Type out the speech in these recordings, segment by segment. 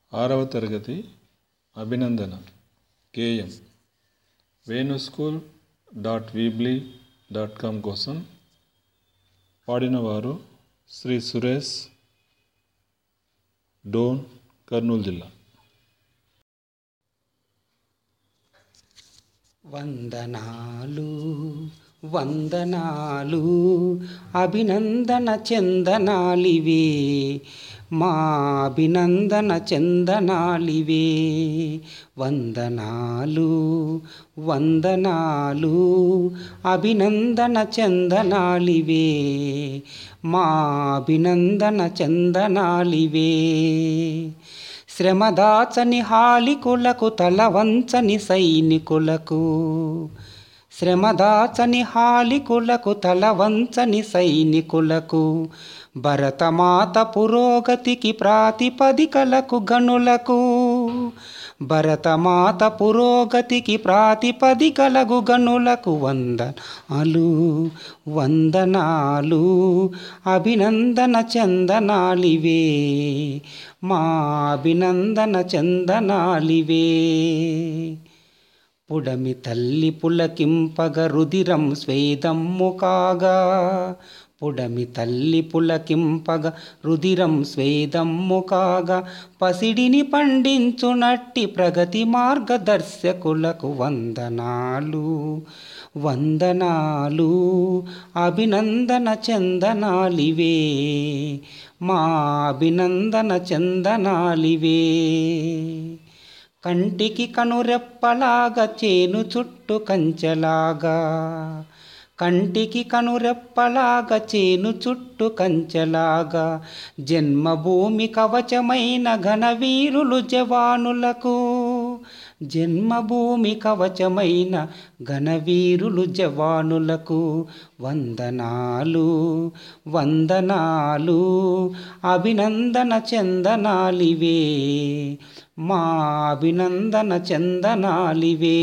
ఆరవ తరగతి అభినందన K M Venu school dot Weebly dot com కోసం పాడినవారు శ్రీ సురేష్ డోన్ కర్నూలు జిల్లా వందనాలు వందనాలు అభినందన చందనాలివే మా అభినందన చందనాలివే వందనాలు వందనాలు అభినందన చందనాలివే మా అభినందన చందనాలివే శ్రమదాచని హాలికులకు తలవంచని సైనికులకు శ్రమదాచని హాలికులకు తలవంచని సైనికులకు భరతమాత పురోగతికి ప్రాతిపదికలకు గనులకు భరతమాత పురోగతికి ప్రాతిపదికలకు గనులకు వందనాలు వందనాలు అభినందన చందనాలివే మా అభినందన చందనాలివే పుడమి తల్లి పులకింపగ రుదిరం స్వేదమ్ము కాగా పుడమి తల్లి పులకింపగ రుదిరం స్వేదమ్ము కాగా పసిడిని పండించునట్టి ప్రగతి మార్గదర్శకులకు వందనాలు వందనాలు అభినందన చందనాలివే మా అభినందన చందనాలివే కంటికి కనురెప్పలాగా చేను చుట్టు కంచెలాగా కంటికి కనురెప్పలాగా చేను చుట్టు కంచెలాగా జన్మభూమి కవచమైన ఘనవీరులు జవానులకు జన్మభూమి కవచమైన ఘనవీరులు జవానులకు వందనాలు వందనాలు అభినందన చందనాలివే మా అభినందన చందనాలివే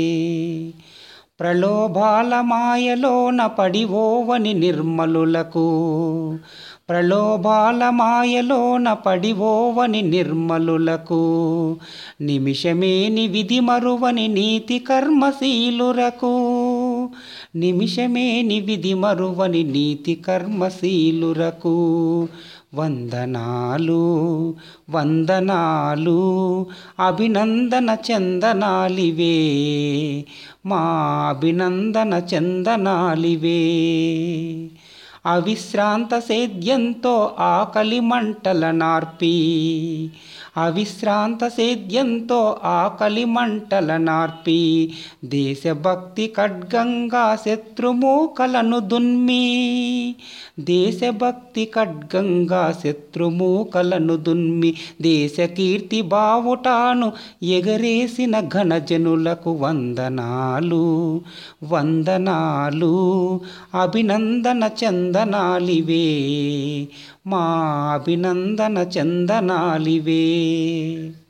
ప్రలోభాల మాయలోన పడివోవని నిర్మలులకు ప్రలోభాల మాయలోన పడివోవని నిర్మలులకు నిమిషమేని విధి మరువని నీతి కర్మశీలురకు నిమిషమేని విధి మరువని నీతి కర్మశీలురకు వందనాలు వందనాలు అభినందన చందనాలివే మా అభినందన చందనాలివే అవిశ్రాంత సేద్యంతో ఆకలి మంటల నార్పి అవిశ్రాంత సేద్యంతో ఆకలి మంటల నార్పి దేశభక్తి ఖడ్గంగా శత్రుమూకలను దున్మి దేశభక్తి ఖడ్గంగా శత్రుమూకలను దున్మి దేశ కీర్తి బావుటాను ఎగరేసిన ఘనజనులకు వందనాలు వందనాలు అభినందన చందనాలివే మా అభినందన చందనాలివే